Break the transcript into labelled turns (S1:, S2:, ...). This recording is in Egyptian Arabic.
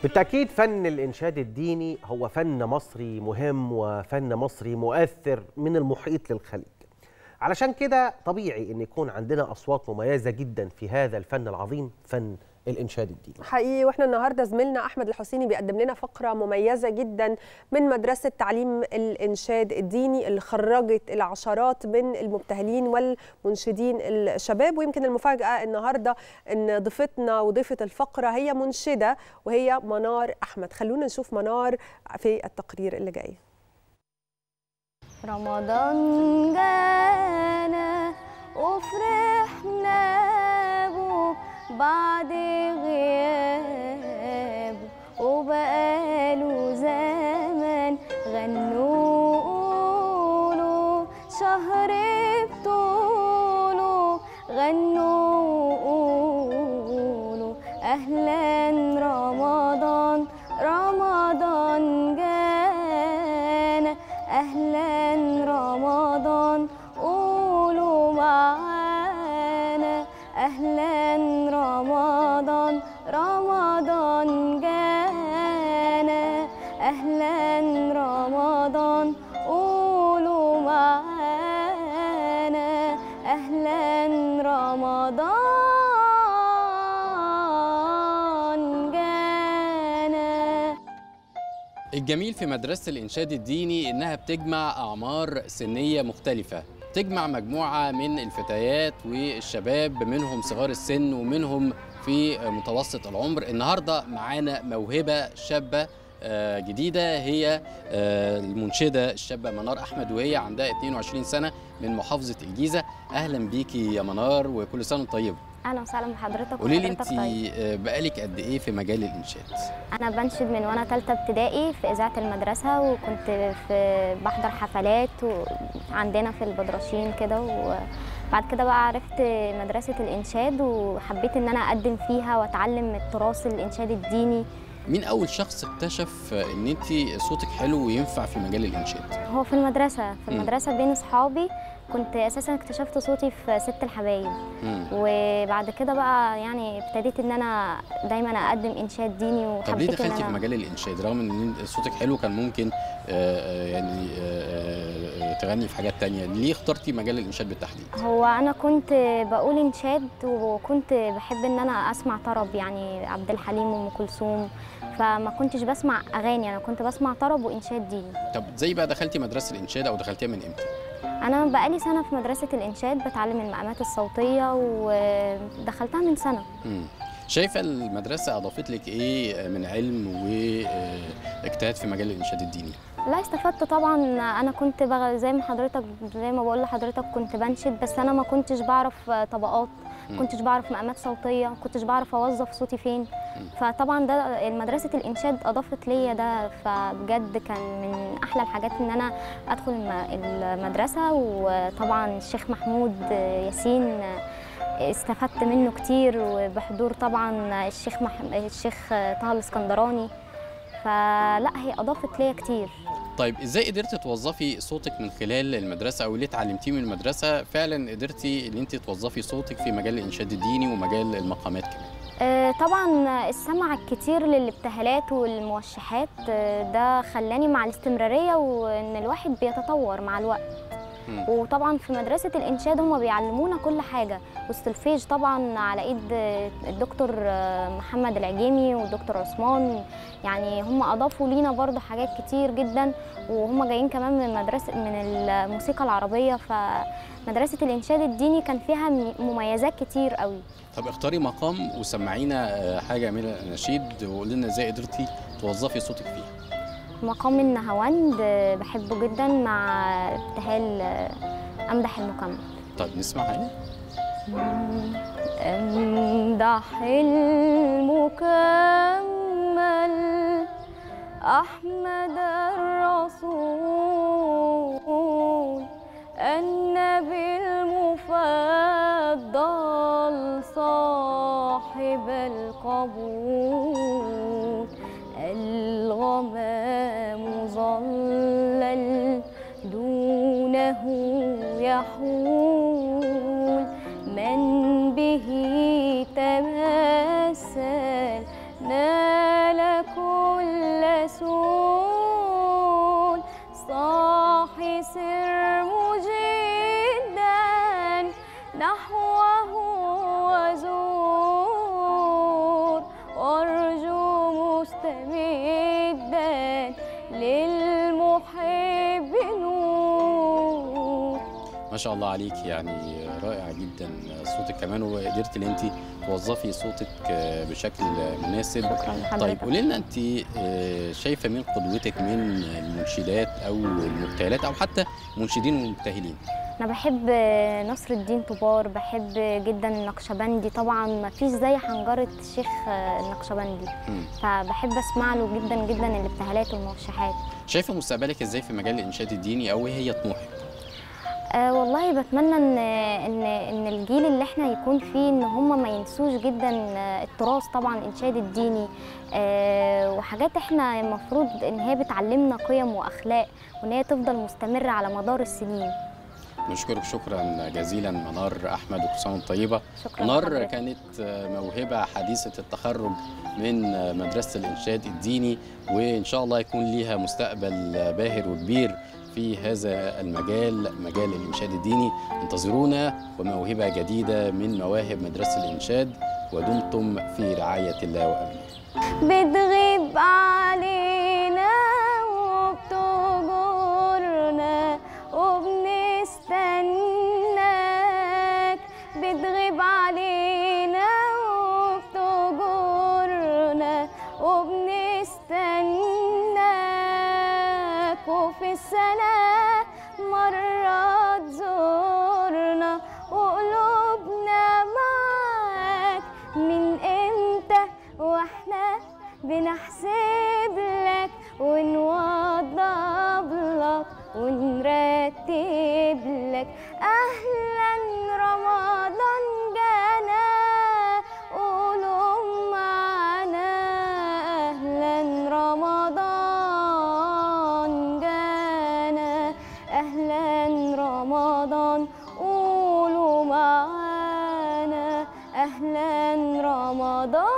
S1: بالتأكيد فن الإنشاد الديني هو فن مصري مهم وفن مصري مؤثر من المحيط للخليج علشان كده طبيعي أن يكون عندنا أصوات مميزة جدا في هذا الفن العظيم فن الإنشاد الديني
S2: حقيقي واحنا النهارده زميلنا احمد الحسيني بيقدم لنا فقره مميزه جدا من مدرسه تعليم الانشاد الديني اللي خرجت العشرات من المبتهلين والمنشدين الشباب ويمكن المفاجاه النهارده ان ضيفتنا وضيفه الفقره هي منشده وهي منار احمد خلونا نشوف منار في التقرير اللي جاي
S3: رمضان جانا وفرحنا بو بعد غياب وبقاله زمان غنوا قولوا شهر بطوله غنوا قولوا أهلا رمضان رمضان جانا أهلا رمضان قولوا معانا أهلا رمضان رمضان جانا أهلا رمضان قولوا معانا أهلا رمضان جانا
S4: الجميل في مدرسة الإنشاد الديني إنها بتجمع أعمار سنية مختلفة تجمع مجموعة من الفتيات والشباب منهم صغار السن ومنهم في متوسط العمر النهاردة معانا موهبة شابة آه، جديدة هي آه، المنشدة الشابة منار أحمد وهي عندها 22 سنة من محافظة الجيزة أهلا بيكي يا منار وكل سنة وأنت طيبة
S3: أهلا وسهلا بحضرتك
S4: قولي لي
S3: وحضرتك
S4: أنت
S3: طيب.
S4: آه، بقالك قد إيه في مجال الإنشاد؟
S3: أنا بنشد من وأنا تالتة ابتدائي في إذاعة المدرسة وكنت في بحضر حفلات عندنا في البدرشين كده وبعد كده بقى عرفت مدرسة الإنشاد وحبيت إن أنا أقدم فيها وأتعلم التراث الإنشاد الديني
S4: مين أول شخص اكتشف إن أنت صوتك حلو وينفع في مجال الإنشاد؟
S3: هو في المدرسة في
S4: مم.
S3: المدرسة بين أصحابي كنت أساسا اكتشفت صوتي في ست الحبايب
S4: مم.
S3: وبعد كده بقى يعني ابتديت إن أنا دايما أقدم إنشاد ديني
S4: طب ليه
S3: وحبيت إن
S4: دخلتي في
S3: أنا
S4: مجال الانشاد رغم ان صوتك حلو كان ممكن آه، آه، يعني آه، آه، تغني في حاجات تانية ليه اخترتي مجال الانشاد بالتحديد
S3: هو انا كنت بقول انشاد وكنت بحب ان انا اسمع طرب يعني عبد الحليم وام كلثوم فما كنتش بسمع اغاني انا كنت بسمع طرب وانشاد ديني
S4: طب زي بقى دخلتي مدرسه الانشاد او دخلتيها من امتى
S3: انا بقالي سنه في مدرسه الانشاد بتعلم المقامات الصوتيه ودخلتها من سنه
S4: مم. شايفه المدرسه اضافت لك ايه من علم واجتهاد في مجال الانشاد الديني
S3: لا استفدت طبعا انا كنت بغ... زي ما حضرتك زي ما بقول لحضرتك كنت بنشد بس انا ما كنتش بعرف طبقات
S4: مم.
S3: كنتش بعرف مقامات صوتيه كنتش بعرف اوظف صوتي فين فطبعا ده مدرسه الانشاد اضافت ليا ده فبجد كان من احلى الحاجات ان انا ادخل الم- المدرسه وطبعا الشيخ محمود ياسين استفدت منه كتير وبحضور طبعا الشيخ مح... الشيخ طه الاسكندراني فلا هي اضافت ليا كتير
S4: طيب ازاي قدرتي توظفي صوتك من خلال المدرسه او اللي اتعلمتيه من المدرسه فعلا قدرتي ان انت توظفي صوتك في مجال الانشاد الديني ومجال المقامات كمان
S3: آه، طبعا السمع الكتير للابتهالات والموشحات آه، ده خلاني مع الاستمرارية وإن الواحد بيتطور مع الوقت
S4: مم.
S3: وطبعا في مدرسة الإنشاد هم بيعلمونا كل حاجة والسلفيج طبعا على إيد آه، الدكتور آه، محمد العجيمي والدكتور عثمان يعني هم أضافوا لينا برضو حاجات كتير جدا وهم جايين كمان من مدرسة من الموسيقى العربية فمدرسة الإنشاد الديني كان فيها مميزات كتير قوي
S4: طب اختاري مقام وسمعينا آه، حاجه من النشيد وقولي لنا ازاي قدرتي توظفي صوتك فيه
S3: مقام النهاوند آه، بحبه جدا مع ابتهال آه، امدح المكمل
S4: طيب نسمع حاجه
S3: امدح المكمل احمد الرسول النبي المفضل صاحب القبول الغمام ظلل دونه يحول من به تمثل نال كل
S4: ما شاء الله عليك يعني رائع جدا صوتك كمان وقدرت ان انت توظفي صوتك آه، بشكل مناسب
S3: شكرا لحضرتك
S4: طيب قولي لنا انت آه، شايفه مين قدوتك من المنشدات او المبتهلات او حتى منشدين ومبتهلين
S3: انا بحب نصر الدين طبار بحب جدا النقشبندي طبعا ما فيش زي حنجره الشيخ النقشبندي
S4: مم.
S3: فبحب اسمع له جدا جدا الابتهالات والموشحات
S4: شايفه مستقبلك ازاي في مجال الانشاد الديني او ايه هي طموحك
S3: أه والله بتمنى ان ان ان الجيل اللي احنا يكون فيه ان هم ما ينسوش جدا آه، التراث طبعا الانشاد الديني أه وحاجات احنا المفروض ان هي بتعلمنا قيم واخلاق وان هي تفضل مستمره على مدار السنين
S4: نشكرك شكرا جزيلا منار احمد وكل سنه وانت طيبه
S3: شكرا
S4: منار
S3: لحضرتك.
S4: كانت موهبه حديثه التخرج من مدرسه الانشاد الديني وان شاء الله يكون ليها مستقبل باهر وكبير في هذا المجال مجال الانشاد الديني انتظرونا وموهبه جديده من مواهب مدرسه الانشاد ودمتم في رعايه الله وامنه
S3: بتغيب علينا وبتجرنا وبنستناك بتغيب علينا وبتجرنا وبنستناك وفي السنة مرة تزورنا وقلوبنا معاك من امتى واحنا بنحسب لك ونوضب لك ونرتب لك اهلا رمضان جانا قولوا معنا اهلا رمضان جانا اهلا رمضان قولوا معانا اهلا رمضان